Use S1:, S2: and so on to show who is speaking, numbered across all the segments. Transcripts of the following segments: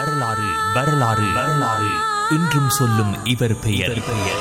S1: வரலாறு வரலாறு வரலாறு இன்றும் சொல்லும் இவர் பெயர் பெயர்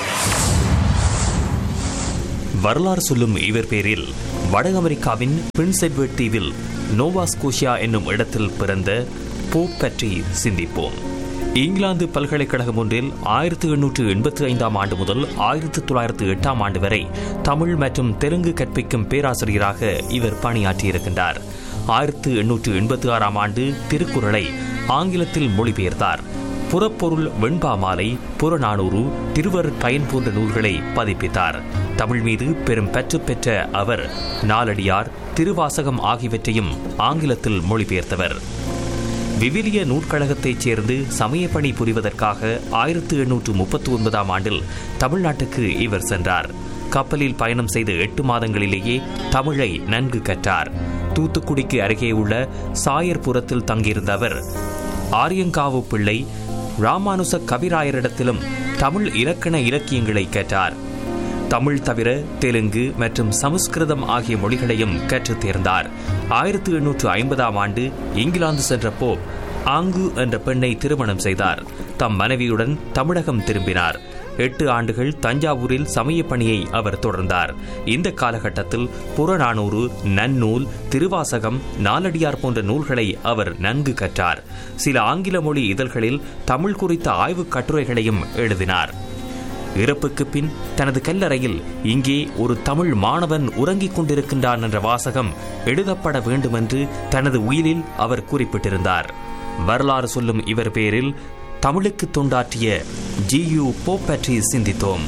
S1: வரலாறு சொல்லும் இவர் பேரில் வட அமெரிக்காவின் பிரின்ஸ் எட்வர்ட் தீவில் நோவா ஸ்கோஷியா என்னும் இடத்தில் பிறந்த போப் பற்றி சிந்திப்போம் இங்கிலாந்து பல்கலைக்கழகம் ஒன்றில் ஆயிரத்தி எண்ணூற்று எண்பத்தி ஐந்தாம் ஆண்டு முதல் ஆயிரத்தி தொள்ளாயிரத்து எட்டாம் ஆண்டு வரை தமிழ் மற்றும் தெலுங்கு கற்பிக்கும் பேராசிரியராக இவர் பணியாற்றியிருக்கின்றார் ஆயிரத்து எண்ணூற்று எண்பத்தி ஆறாம் ஆண்டு திருக்குறளை ஆங்கிலத்தில் மொழிபெயர்த்தார் புறப்பொருள் வெண்பா மாலை புறநானூறு திருவர் பயன் போன்ற நூல்களை பதிப்பித்தார் தமிழ் மீது பெரும் பற்று பெற்ற அவர் நாலடியார் திருவாசகம் ஆகியவற்றையும் ஆங்கிலத்தில் மொழிபெயர்த்தவர் விவிலிய நூற்கழகத்தைச் சேர்ந்து சமயப்பணி புரிவதற்காக ஆயிரத்து எண்ணூற்று முப்பத்தி ஒன்பதாம் ஆண்டில் தமிழ்நாட்டுக்கு இவர் சென்றார் கப்பலில் பயணம் செய்த எட்டு மாதங்களிலேயே தமிழை நன்கு கற்றார் தூத்துக்குடிக்கு அருகே உள்ள சாயர்புரத்தில் தங்கியிருந்த அவர் ஆரியங்காவு பிள்ளை ராமானுச கவிராயரிடத்திலும் தமிழ் இலக்கண இலக்கியங்களை கற்றார் தமிழ் தவிர தெலுங்கு மற்றும் சமஸ்கிருதம் ஆகிய மொழிகளையும் கற்றுத் தேர்ந்தார் ஆயிரத்தி எண்ணூற்று ஐம்பதாம் ஆண்டு இங்கிலாந்து சென்ற போப் ஆங்கு என்ற பெண்ணை திருமணம் செய்தார் தம் மனைவியுடன் தமிழகம் திரும்பினார் எட்டு ஆண்டுகள் தஞ்சாவூரில் சமய பணியை அவர் தொடர்ந்தார் இந்த காலகட்டத்தில் புறநானூறு நன்னூல் திருவாசகம் நாலடியார் போன்ற நூல்களை அவர் நன்கு கற்றார் சில ஆங்கில மொழி இதழ்களில் தமிழ் குறித்த ஆய்வுக் கட்டுரைகளையும் எழுதினார் இறப்புக்கு பின் தனது கல்லறையில் இங்கே ஒரு தமிழ் மாணவன் உறங்கிக் கொண்டிருக்கின்றான் என்ற வாசகம் எழுதப்பட வேண்டுமென்று தனது உயிரில் அவர் குறிப்பிட்டிருந்தார் வரலாறு சொல்லும் இவர் பேரில் தமிழுக்கு தொண்டாற்றிய ஜி யு போப் பற்றி சிந்தித்தோம்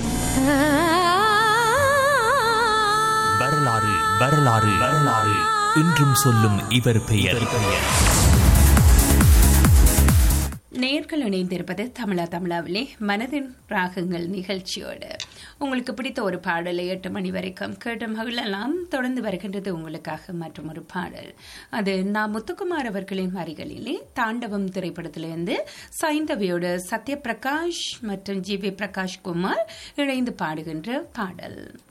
S1: வரலாறு வரலாறு வரலாறு இன்றும் சொல்லும் இவர் பெயர் பெயர்
S2: நேர்கள் இணைந்திருப்பது தமிழா தமிழாவிலே மனதின் ராகங்கள் நிகழ்ச்சியோடு உங்களுக்கு பிடித்த ஒரு பாடலை எட்டு மணி வரைக்கும் கேட்டு மகிழலாம் தொடர்ந்து வருகின்றது உங்களுக்காக மற்றும் ஒரு பாடல் அது நான் முத்துக்குமார் அவர்களின் வரிகளிலே தாண்டவம் திரைப்படத்திலிருந்து சைந்தவியோடு சத்யபிரகாஷ் மற்றும் ஜி வி பிரகாஷ் குமார் இணைந்து பாடுகின்ற பாடல்